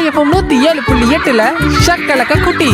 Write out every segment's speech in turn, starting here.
FM நூத்தி ஏழு புள்ளி எட்டுல ஷக்கலக்க குட்டி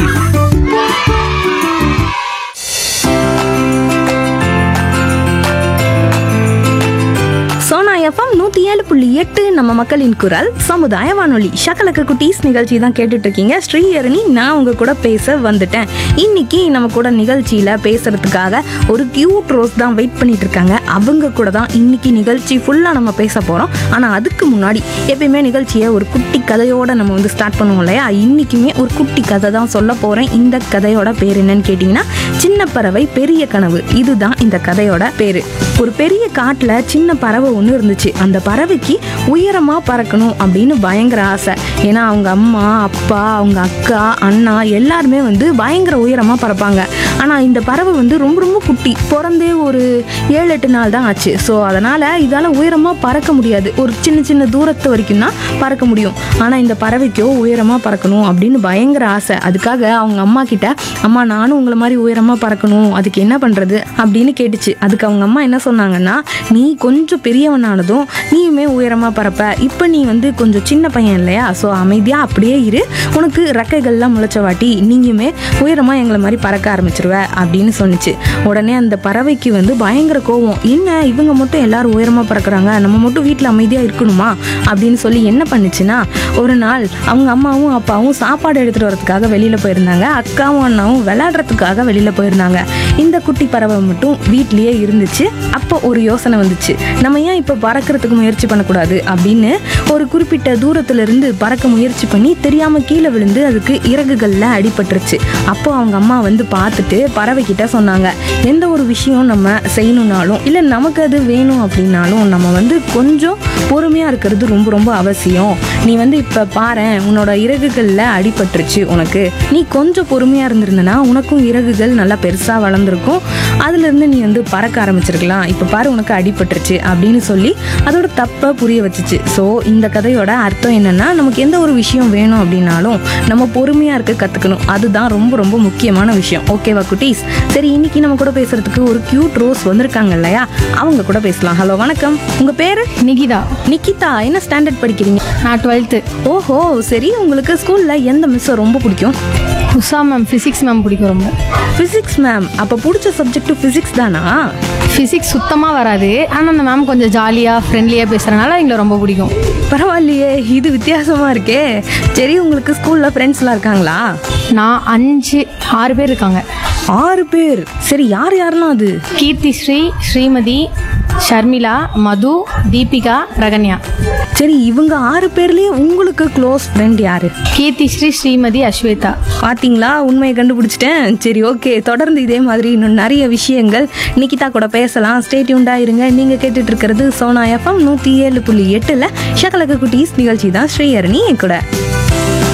சோனா எஃப்எம் நூற்றி ஏழு புள்ளி எட்டு நம்ம மக்களின் குரல் சமுதாய வானொலி ஷக்கலக்க குட்டீஸ் நிகழ்ச்சி தான் கேட்டுட்டு இருக்கீங்க ஸ்ரீஹரணி நான் உங்க கூட பேச வந்துட்டேன் இன்னைக்கு நம்ம கூட நிகழ்ச்சியில பேசுறதுக்காக ஒரு கியூட் ரோஸ் தான் வெயிட் பண்ணிட்டு இருக்காங்க அவங்க கூட தான் இன்னைக்கு நிகழ்ச்சி ஃபுல்லா நம்ம பேச போறோம் ஆனா அதுக்கு முன்னாடி எப்பயுமே நிகழ்ச்சியை ஒரு குட்டி கதையோட நம்ம வந்து ஸ்டார்ட் பண்ணுவோம் இல்லையா இன்னைக்குமே ஒரு குட்டி கதை தான் சொல்ல போறேன் இந்த கதையோட பேர் என்னன்னு கேட்டிங்கன்னா சின்ன பறவை பெரிய கனவு இதுதான் இந்த கதையோட பேரு ஒரு பெரிய காட்டுல சின்ன பறவை ஒன்று இருந்துச்சு அந்த பறவைக்கு உயரமா பறக்கணும் அப்படின்னு பயங்கர ஆசை ஏன்னா அவங்க அம்மா அப்பா அவங்க அக்கா அண்ணா எல்லாருமே வந்து பயங்கர உயரமா பறப்பாங்க ஆனா இந்த பறவை வந்து ரொம்ப ரொம்ப குட்டி பிறந்தே ஒரு ஏழு எட்டு நாள் தான் ஆச்சு ஸோ அதனால இதால உயரமா பறக்க முடியாது ஒரு சின்ன சின்ன தூரத்து வரைக்கும் தான் பறக்க முடியும் ஆனா இந்த பறவைக்கோ உயரமா பறக்கணும் அப்படின்னு பயங்கர ஆசை அதுக்காக அவங்க அம்மா கிட்ட அம்மா நானும் உங்களை மாதிரி உயரமா பறக்கணும் அதுக்கு என்ன பண்றது அப்படின்னு கேட்டுச்சு அதுக்கு அவங்க அம்மா என்ன சொன்னாங்கன்னா நீ கொஞ்சம் பெரியவனானதும் நீயுமே உயரமா பறப்ப இப்போ நீ வந்து கொஞ்சம் சின்ன பையன் இல்லையா ஸோ அமைதியா அப்படியே இரு உனக்கு ரெக்கைகள்லாம் முளைச்ச வாட்டி நீயுமே உயரமா எங்களை மாதிரி பறக்க ஆரம்பிச்சிருவ அப்படின்னு சொன்னுச்சு உடனே அந்த பறவைக்கு வந்து பயங்கர கோவம் என்ன இவங்க மட்டும் எல்லாரும் உயரமா பறக்குறாங்க நம்ம மட்டும் வீட்டில் அமைதியா இருக்கணுமா அப்படின்னு சொல்லி என்ன பண்ணுச்சுன்னா ஒரு நாள் அவங்க அம்மாவும் அப்பாவும் சாப்பாடு எடுத்துட்டு வரதுக்காக வெளியில போயிருந்தாங்க அக்காவும் அண்ணாவும் விளையாடுறதுக்காக வெளியில போயிருந்தாங்க இந்த குட்டி பறவை மட்டும் வீட்லயே இருந்துச்சு அப்போ ஒரு யோசனை வந்துச்சு நம்ம ஏன் இப்போ பறக்கிறதுக்கு முயற்சி பண்ணக்கூடாது அப்படின்னு ஒரு குறிப்பிட்ட தூரத்துல இருந்து பறக்க முயற்சி பண்ணி தெரியாம கீழே விழுந்து அதுக்கு இறகுகள்ல அடிபட்டுருச்சு அப்போ அவங்க அம்மா வந்து பார்த்துட்டு பறவை கிட்ட சொன்னாங்க எந்த ஒரு விஷயம் நம்ம செய்யணும்னாலும் இல்லை நமக்கு அது வேணும் அப்படின்னாலும் நம்ம வந்து கொஞ்சம் பொறுமையா இருக்கிறது ரொம்ப ரொம்ப அவசியம் நீ வந்து இப்ப பாரேன் உன்னோட இறகுகள்ல அடிபட்டுருச்சு உனக்கு நீ கொஞ்சம் பொறுமையா இருந்திருந்தனா உனக்கும் இறகுகள் நல்லா பெருசா வளர்ந்துருக்கும் அதுல இருந்து நீ வந்து பறக்க ஆரம்பிச்சிருக்கலாம் இப்ப பாரு உனக்கு அடிபட்டுருச்சு அப்படின்னு சொல்லி அதோட தப்பை புரிய வச்சுச்சு ஸோ இந்த கதையோட அர்த்தம் என்னன்னா நமக்கு எந்த ஒரு விஷயம் வேணும் அப்படின்னாலும் நம்ம பொறுமையா இருக்க கத்துக்கணும் அதுதான் ரொம்ப ரொம்ப முக்கியமான விஷயம் ஓகேவா குட்டீஸ் சரி இன்னைக்கு நம்ம கூட பேசுறதுக்கு ஒரு கியூட் ரோஸ் வந்திருக்காங்க இல்லையா அவங்க கூட பேசலாம் ஹலோ வணக்கம் உங்க பேரு நிகிதா நிக்கிதா என்ன ஸ்டாண்டர்ட் படிக்கிறீங்க நான் டுவெல்த்து ஓஹோ சரி உங்களுக்கு ஸ்கூல்ல எந்த மிஸ்ஸை ரொம்ப பிடிக்கும் உஷா மேம் ஃபிசிக்ஸ் மேம் பிடிக்கும் ரொம்ப ஃபிசிக்ஸ் மேம் அப்ப பிடிச்ச சப்ஜெக்ட் ஃபிசிக்ஸ் தானா ஃபிசிக்ஸ் சுத்தமாக வராது ஆனால் அந்த மேம் கொஞ்சம் ஜாலியாக ஃப்ரெண்ட்லியாக பேசுகிறனால எங்களை ரொம்ப பிடிக்கும் பரவாயில்லையே இது வித்தியாசமா இருக்கே சரி உங்களுக்கு ஸ்கூல்ல ஃப்ரெண்ட்ஸ்லாம் இருக்காங்களா நான் அஞ்சு ஆறு பேர் இருக்காங்க ஆறு பேர் சரி யார் யாரெல்லாம் அது கீர்த்தி ஸ்ரீ ஸ்ரீமதி ஷர்மிளா மது தீபிகா ரகன்யா சரி இவங்க ஆறு பேர்லயே உங்களுக்கு க்ளோஸ் ஃப்ரெண்ட் யாரு கீர்த்தி ஸ்ரீ ஸ்ரீமதி அஸ்வேதா பாத்தீங்களா உண்மையை கண்டுபிடிச்சிட்டேன் சரி ஓகே தொடர்ந்து இதே மாதிரி இன்னும் நிறைய விஷயங்கள் நிக்கிதா கூட பேசலாம் ஸ்டேட்யூண்டா இருங்க நீங்க கேட்டுட்டு இருக்கிறது சோனா எஃப்எம் நூத்தி ஏழு புள்ளி எட்டுல ஷகலக குட்டீஸ் நிகழ்ச்சி தான் ஸ்ரீஹரணி என் கூட